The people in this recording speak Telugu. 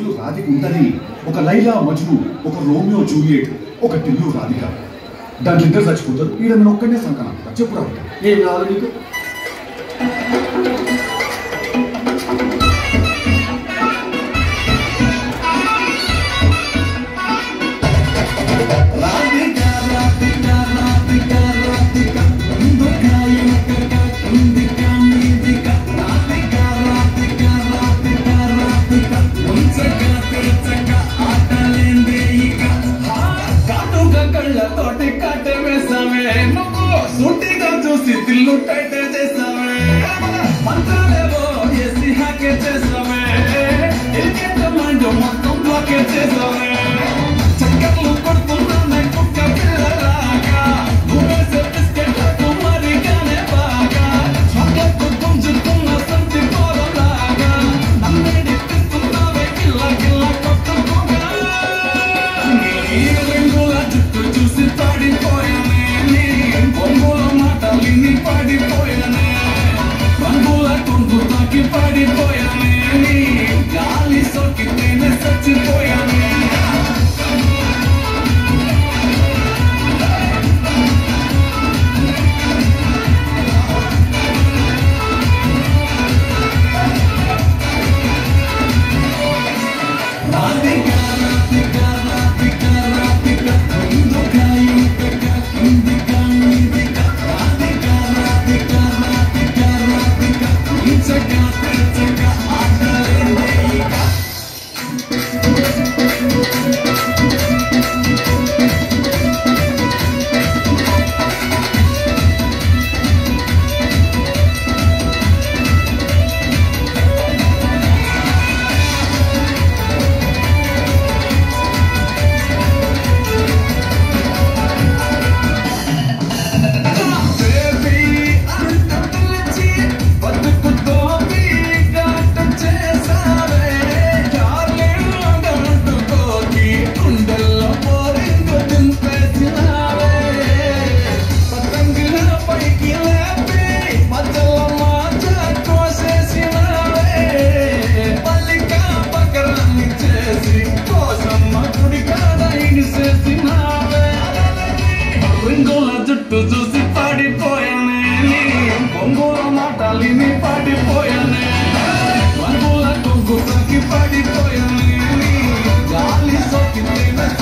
టిల్లు రాధిక ఉంటది ఒక లైలా మజ్ను ఒక రోమియో జూలియట్ ఒక టిల్లు రాధిక దాంట్లో ఇద్దరు చచ్చిపోతారు ఈడ నేను ఒక్కనే సంకన చెప్పు రాధిక ఏం కావాలి నీకు కళ్ళతోటి కట్ట వేసామే నువ్వు సూటిగా చూసి తిల్లు టైట్ చేసామే మంత్రాలేవో వేసి హ్యాకే చేసామే ఎలికెట్ మైండ్ మొత్తం బ్లాకే చేసామే చక్కర్లు కొడుతున్నానే కుక్క పిల్లలాగా నువ్వేసే బిస్కెట్ కుమారిగానే బాగా చాక్లెట్ గుంజుతున్న సంతి పోరలాగా నన్నేడి తిస్తున్నావే కిల్ల కిల్ల కొట్టుకోగా నీ రంగుల జుట్టు చూసి పాడిపోయానే నీ బొంగుల మాటలిని పాడిపోయానే రంగుల కొంగు తాకి పాడిపోయానే నీ గాలి సోకితేనే చచ్చిపోయానే రాధిక రాధిక రాధిక రాధిక ఇందుక ఇందుక ఇందుక ఇందుక రాధిక రాధిక రాధిక రాధిక ఇంచక తెచ్చక ఆటలేందే ఇక బేబీ అంత పిలిచి బతుకుతోంది గాటం చేసావే డార్లింగ్ అంటుకోకి గుండెల్లో పోరింగు దింపేసినావే పతంగిన పైకి లేపి మధ్యలో మాచ కోసేసినావే పల్లిక పకరాన్ని చేసి కోసమ్మ గుడి కాడ ఇడిసేసినావే రింగుల జుట్టు చూసి పాడిపోయానే నీ కొంగుల మాటలిని పాడిపోయానే రంగుల కొంగు తాకి పాడిపోయానే నీ గాలి సోకితేనే